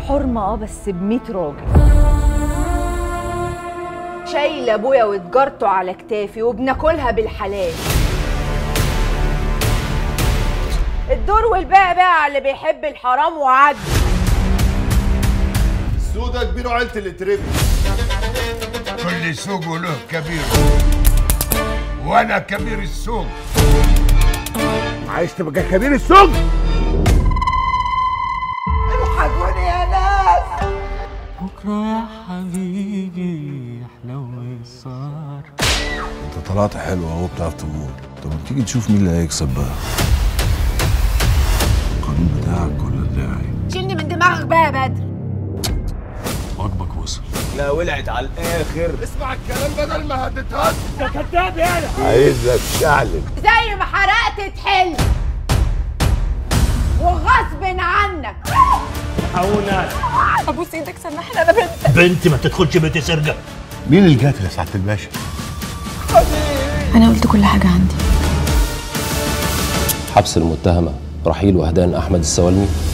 حرمه اه بس ب 100 راجل شايله ابويا وتجارته على كتافي وبناكلها بالحلال الدور والباقي بقى على اللي بيحب الحرام وعد السودة كبير وعيلة اللي تربي كل سوق وله كبير وانا كبير السوق عايز تبقى كبير السوق الحقوني يا ناس بكرة يا حبيبي أحلى وصار انت طلعت حلو اهو بتعرف تموت طب ما تيجي نشوف مين اللي هيكسب بقى القانون بتاعك ولا الداعي شيلني من دماغك بقى يا بدر واجبك وصل لا ولعت على الاخر اسمع الكلام بدل ما هتتهز عايزك شعلك زي ما حرقت تحل وغصب عنك ابوس ايدك سامحني انا بنت بنت ما تدخلش بيت سرقه مين القاتل يا سعاده الباشا أنا قلت كل حاجة عندي حبس المتهمة رحيل وهدان أحمد السوالمي